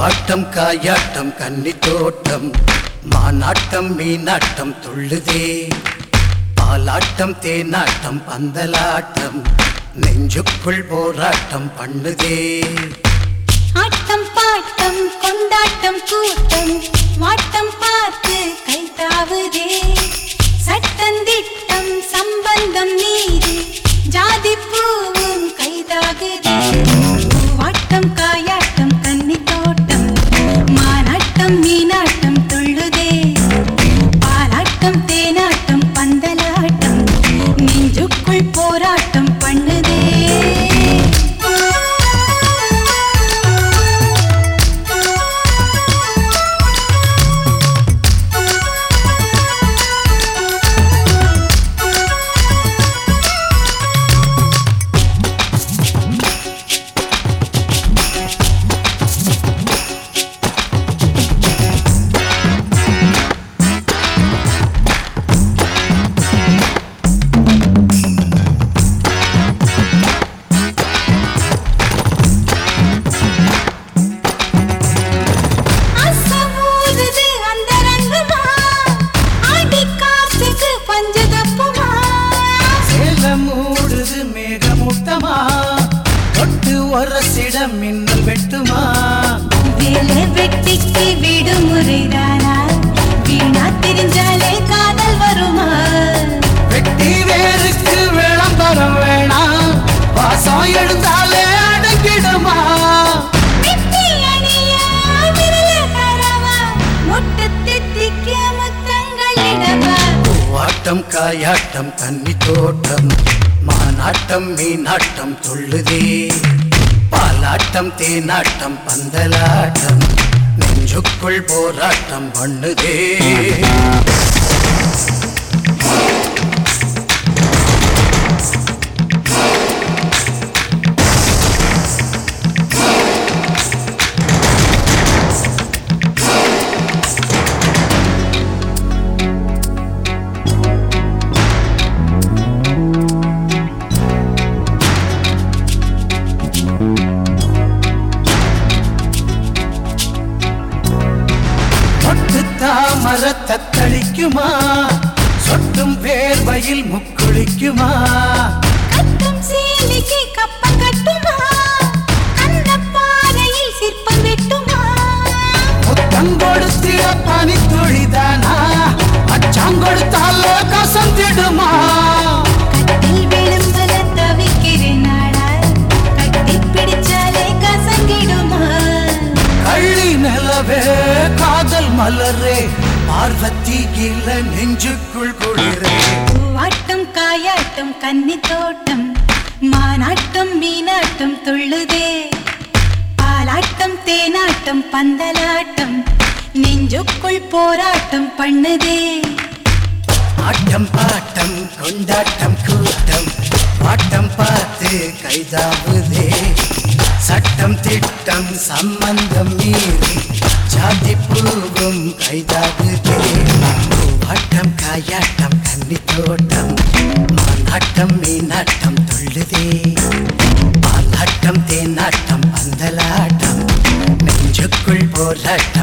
ஆட்டம் காயாட்டம் கன்னி தோட்டம் மானாட்டம் மீனாட்டம் துள்ளுதே பாலாட்டம் தேனாட்டம் பந்தலாட்டம் நெஞ்சுக்குள் போராட்டம் பண்ணுதே ஆட்டம் பாட்டம் கொண்டாட்டம் கூட்டம் வாட்டம் பார்த்து கை தாவுதே சட்டந்திட்டம் சம்பந்தம் மீது ஜாதி பூவும் கைதாகுதே வாட்டம் காயாட்டம் கன்னி தோட்டம் மானாட்டம் மீனாட்டம் துள்ளுதே பாலாட்டம் தேனாட்டம் பந்தலாட்டம் நெஞ்சுக்குள் போராட்டம் பண்ணுதே அசமூதுது அந்தரங்கமா ஆடி காத்துக்கு பஞ்சதப்புமா சேலம் மூடுது மேகமூட்டமா தொட்டு ஒரசிட மின்னல் வெட்டுமா வேலை வெட்டிக்கு விடுமுறைதானா வீணா தெரிஞ்சாலே காதல் வருமா வெட்டி வேருக்கு விளம்பரம் வேணாம் வாசம் எழுந்தாலே அடங்கிடுமா வெட்டி அணியா விரல தரவா முட்டு தித்திக்க முத்தங்கள் இடவா பூவாட்டம் காயாட்டம் கன்னி தோட்டம் மானாட்டம் மீனாட்டம் துள்ளுதே பாலாட்டம் தேனாட்டம் பந்தலாட்டம் நெஞ்சுக்குள் போராட்டம் பண்ணுதே தொட்டு தாமர தத்தளிக்குமா சொட்டும் வேர்வையில் முக்குளிக்குமா கட்டும் சேலைக்கு கப்பம் கட்டுமா அந்த பாறையில் சிற்பம் வெட்டுமா முத்தம் கொடுத்திட பனி துளிதானா அச்சாம் கொடுத்தால கசந்திடுமா கட்டில் விழும்பல தவிக்கிறேன் நாடா கட்டி பிடிச்சாலே கசங்கிடுமா கள்ளி நிலவே காதல் மலரே பார்வதி கீழ நெஞ்சுக்குள் குளிரே பூவாட்டம் காயாட்டம் கன்னி தோட்டம் மானாட்டம் மீனாட்டம் துள்ளுதே பாலாட்டம் தேனாட்டம் பந்தலாட்டம் நெஞ்சுக்குள் போராட்டம் பண்ணுதே ஆட்டம் பாட்டம் கொண்டாட்டம் கூட்டம் பாட்டம் பார்த்து கைதாவுதே சட்டம் திட்டம் சம்பந்தம் மீறி ஜாதி பூவும் கைதாகுதே ஆட்டம் காயாட்டம் கன்னி தோட்டம் மானாட்டம் மீனாட்டம் துள்ளுதே பாலாட்டம் தேனாட்டம் பந்தலாட்டம் நெஞ்சுக்குள் போராட்டம்